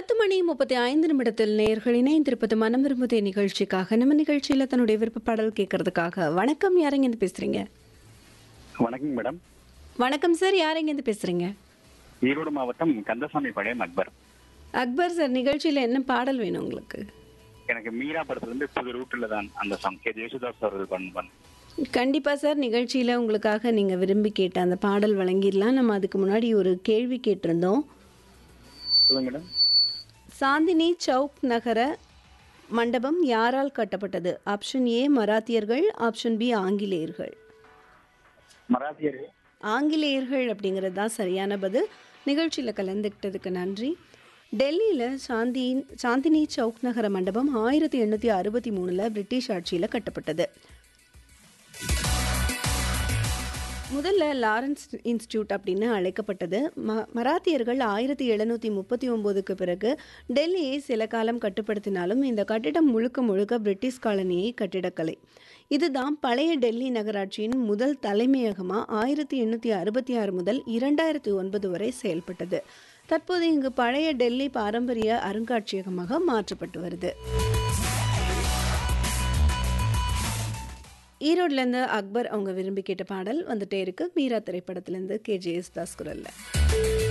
பத்து மணி முப்பத்தி ஐந்து நிமிடத்தில் நேயர்கள் இணைந்திருப்பது மனம் விரும்புதே நிகழ்ச்சிக்காக நம்ம நிகழ்ச்சியில் தன்னுடைய விருப்ப பாடல் கேட்கறதுக்காக வணக்கம் யாரெங்கேருந்து பேசுறீங்க வணக்கம் மேடம் வணக்கம் சார் யாரெங்கேருந்து பேசுறீங்க ஈரோடு மாவட்டம் கந்தசாமி பழையம் அக்பர் அக்பர் சார் நிகழ்ச்சியில் என்ன பாடல் வேணும் உங்களுக்கு எனக்கு மீரா படத்துல இருந்து புது ரூட்ல தான் அந்த சாங் கே ஜேசுதாஸ் அவர்கள் பண்ண பண்ண கண்டிப்பா சார் நிகழ்ச்சியில் உங்களுக்காக நீங்க விரும்பி கேட்ட அந்த பாடல் வழங்கிடலாம் நம்ம அதுக்கு முன்னாடி ஒரு கேள்வி கேட்டிருந்தோம் சொல்லுங்க மேடம் சாந்தினி சவுக் நகர மண்டபம் யாரால் கட்டப்பட்டது ஆப்ஷன் ஏ மராத்தியர்கள் ஆப்ஷன் பி ஆங்கிலேயர்கள் மராத்தியர் ஆங்கிலேயர்கள் அப்படிங்கிறது தான் சரியான பதில் நிகழ்ச்சியில் கலந்துக்கிட்டதுக்கு நன்றி டெல்லியில் சாந்தி சாந்தினி சவுக் நகர மண்டபம் ஆயிரத்தி எண்ணூற்றி அறுபத்தி மூணில் பிரிட்டிஷ் ஆட்சியில் கட்டப்பட்டது முதல்ல லாரன்ஸ் இன்ஸ்டியூட் அப்படின்னு அழைக்கப்பட்டது ம மராத்தியர்கள் ஆயிரத்தி எழுநூற்றி முப்பத்தி ஒம்போதுக்கு பிறகு டெல்லியை சில காலம் கட்டுப்படுத்தினாலும் இந்த கட்டிடம் முழுக்க முழுக்க பிரிட்டிஷ் காலனியை கட்டிடக்கலை இதுதான் பழைய டெல்லி நகராட்சியின் முதல் தலைமையகமாக ஆயிரத்தி எண்ணூற்றி அறுபத்தி ஆறு முதல் இரண்டாயிரத்தி ஒன்பது வரை செயல்பட்டது தற்போது இங்கு பழைய டெல்லி பாரம்பரிய அருங்காட்சியகமாக மாற்றப்பட்டு வருது ஈரோட்லேருந்து அக்பர் அவங்க விரும்பி கேட்ட பாடல் வந்துட்டே இருக்கு மீரா திரைப்படத்திலேருந்து கே ஜே எஸ் தாஸ் குரல்ல